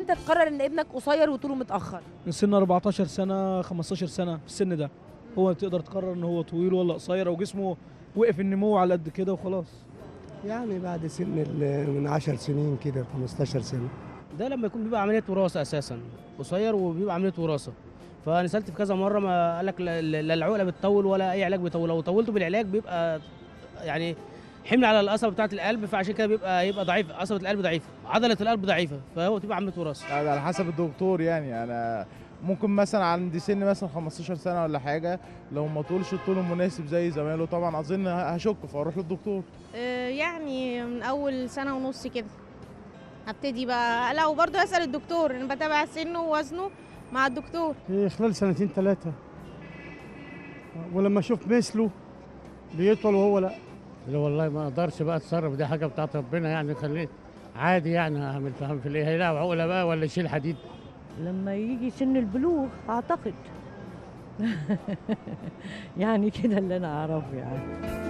انت تقرر ان ابنك قصير وطوله متاخر من سن 14 سنه 15 سنه في السن ده هو تقدر تقرر ان هو طويل ولا قصير او جسمه وقف النمو على قد كده وخلاص يعني بعد سن ال- من 10 سنين كده 15 سنه ده لما يكون بيبقى عمليه وراثه اساسا قصير وبيبقى عمليه وراثه فانا سالت في كذا مره ما قال لك لا لا العقله بتطول ولا اي علاج بيطول لو طولته بالعلاج بيبقى يعني حمل على القصبه بتاعه القلب فعشان كده بيبقى يبقى ضعيف قصبه القلب ضعيفه عضله القلب ضعيفه فهو تبقى عمليه وراثه يعني على حسب الدكتور يعني انا ممكن مثلا عند سن مثلا 15 سنه ولا حاجه لو ما طولش الطول المناسب زي زمايله طبعا اظن هشك فاروح للدكتور آه، يعني من اول سنه ونص كده هبتدي بقى لا وبرضه اسال الدكتور انا بتابع سنه ووزنه مع الدكتور في خلال سنتين ثلاثة ولما اشوف مثله بيطول وهو لا لا والله ما اقدرش بقى اتصرف دي حاجه بتاعت ربنا يعني خليه عادي يعني هعمل فهم في الايه هيلاعب عقله بقى ولا يشيل حديد لما يجي سن البلوغ اعتقد يعني كده اللي انا اعرفه يعني